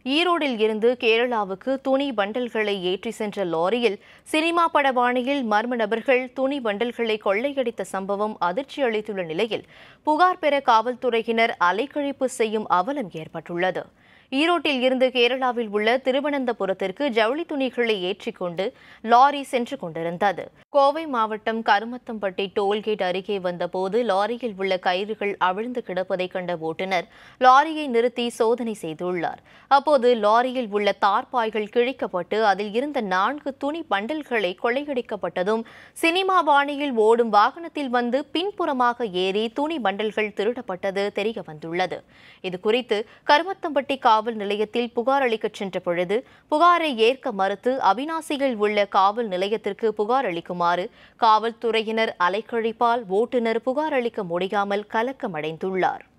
ஈரோடில் இருந்து கேரளாவுக்கு துணி பண்டல்களை ஏற்றி சென்ற லாரியில் சினிமா பட பாணியில் மர்ம நபர்கள் துணி பண்டல்களை கொள்ளையடித்த சம்பவம் அதிர்ச்சி அளித்துள்ள நிலையில் புகார் பெற காவல்துறையினர் அலைக்கழிப்பு செய்யும் அவலம் ஏற்பட்டுள்ளது ஈரோட்டில் இருந்து கேரளாவில் உள்ள திருவனந்தபுரத்திற்கு ஜவுளி துணிகளை ஏற்றிக்கொண்டு லாரி சென்று கொண்டிருந்தது கோவை மாவட்டம் கருமத்தம்பட்டி டோல்கேட் அருகே வந்தபோது லாரியில் உள்ள கயிறுகள் அவிழ்ந்து கிடப்பதை கண்ட ஓட்டுநர் லாரியை நிறுத்தி சோதனை செய்துள்ளார் அப்போது லாரியில் உள்ள தார்பாய்கள் கிழிக்கப்பட்டு அதில் இருந்த நான்கு துணி பண்டல்களை கொள்ளையடிக்கப்பட்டதும் சினிமா பாணியில் ஓடும் வாகனத்தில் வந்து பின்புறமாக ஏறி துணி பண்டல்கள் திருடப்பட்டது தெரிய வந்துள்ளது இதுகுறித்து கருமத்தம்பட்டி காவல் நிலையத்தில் புகார் அளிக்கச் சென்ற பொழுது புகாரை ஏற்க மறுத்து அவினாசியில் உள்ள காவல் நிலையத்திற்கு புகார் அளிக்குமாறு காவல்துறையினர் அலைக்கழிப்பால் ஓட்டுநர் புகார் அளிக்க முடியாமல் கலக்கமடைந்துள்ளார்